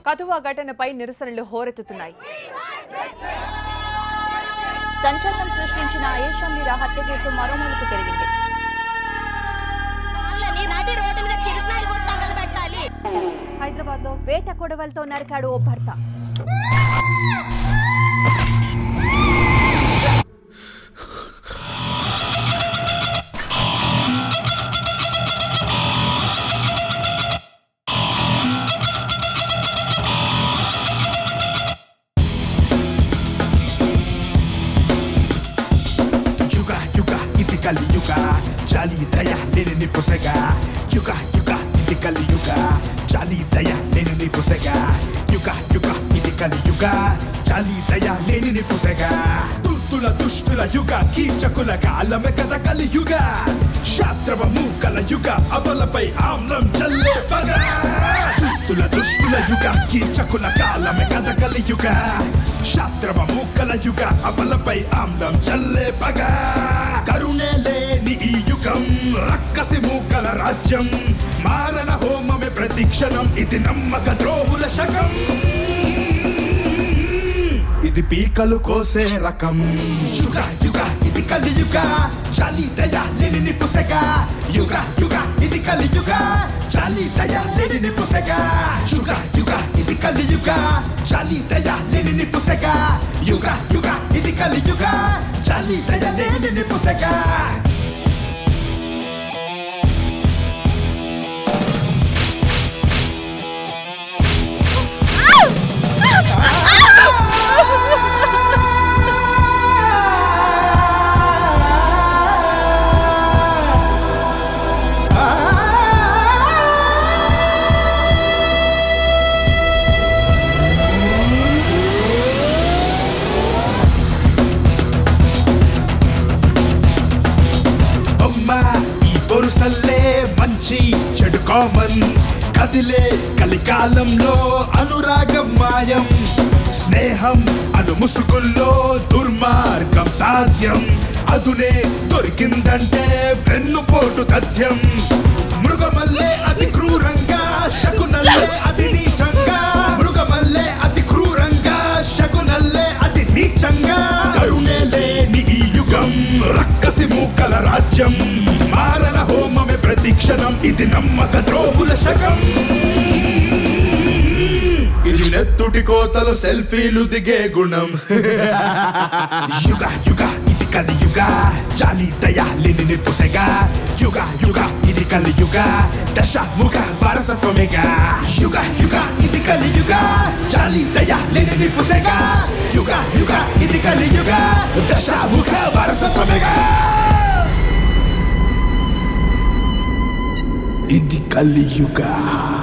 కథువా ఘటనపై నిరసనలు హోరెత్తుతున్నాయి సంచలనం సృష్టించిన ఆయేషా మీరా హత్య కేసు మరో మలుపు తిరిగింది వాళ్ళని నడి రోడ్డు మీద కిరసనాయిలు పోసి తగలబెట్టాలి హైదరాబాద్ లో వేట కొడవలతో నరికాడు ఓ భర్త యుగ యుగ ఇది కలి యుగ చాలి దయ నేను నీ పొసగ యుగ యుగ ఇది కలి యుగ చాలి దయ నేను నీ పొసగ యుగ యుగ ఇది కలి యుగ చాలి దయ నేను నీ పొసగ దుస్తుల దుష్టుల యుగ కీచకుల కాలమే కథ కలి యుగ శాస్త్రవ మూకల యుగ అబలపై ఆమ్లం చల్లే పగ దుస్తుల దుష్టుల యుగ కీచకుల కాలమే కథ కలి యుగ శాస్త్రవ మూకల యుగ అబలపై ఆమ్లం చల్లే పగ కరుణే లేని ఈ యుగం రక్కసి మూకల రాజ్యం మారణ హోమమే ప్రతిక్షణం ఇది నమ్మక ద్రోహుల శకం ఇది పీకలు కోసే రకం యుగ యుగ ఇది కలి యుగ చాలి దయ లేని నిపుసెగ యుగ యుగ ఇది కలి యుగ చాలి దయ లేని నిపుసెగ యుగ యుగ ఇది కలి యుగ చాలి దయ లేని నిపుసెగ యుగ యుగ ఇది కలి యుగ చాలి దయ లేని నిపుసెగ బొమ్మ ఈ బొరుసల్లే మంచి చెడు కామన్ కదిలే కలికాలంలో అనురాగం మాయం స్నేహం అను ముసుగుల్లో దుర్మార్గం సాధ్యం అదునే దొరికిందంటే వెన్నుపోటు తథ్యం మృగమల్లే అతి క్రూరంగా శకునల్లే అతి నీచంగా మృగమల్లే అతి క్రూరంగా శకునల్లే అతి నీచంగా కరుణే లేని ఈ యుగం రక్కసి మూకల రాజ్యం మారణ హోమమే ప్రతిక్షణం ఇది నమ్మక ద్రోహుల శకం ఇది నెత్తుటి కోతలు సెల్ఫీలు దిగే గుణం యుగ యుగ ఇది కలి యుగ జాలి దయ లేని నిపుసెగ యుగ యుగ ఇది కలి యుగ దశ ముఖ వారసత్వమేగా యుగ యుగ ఇది కలి యుగ జాలి దయ లేని నిపుసెగ యుగ యుగ ఇది కలి యుగ దశ ముఖ వారసత్వమేగా ఇది కలియుగ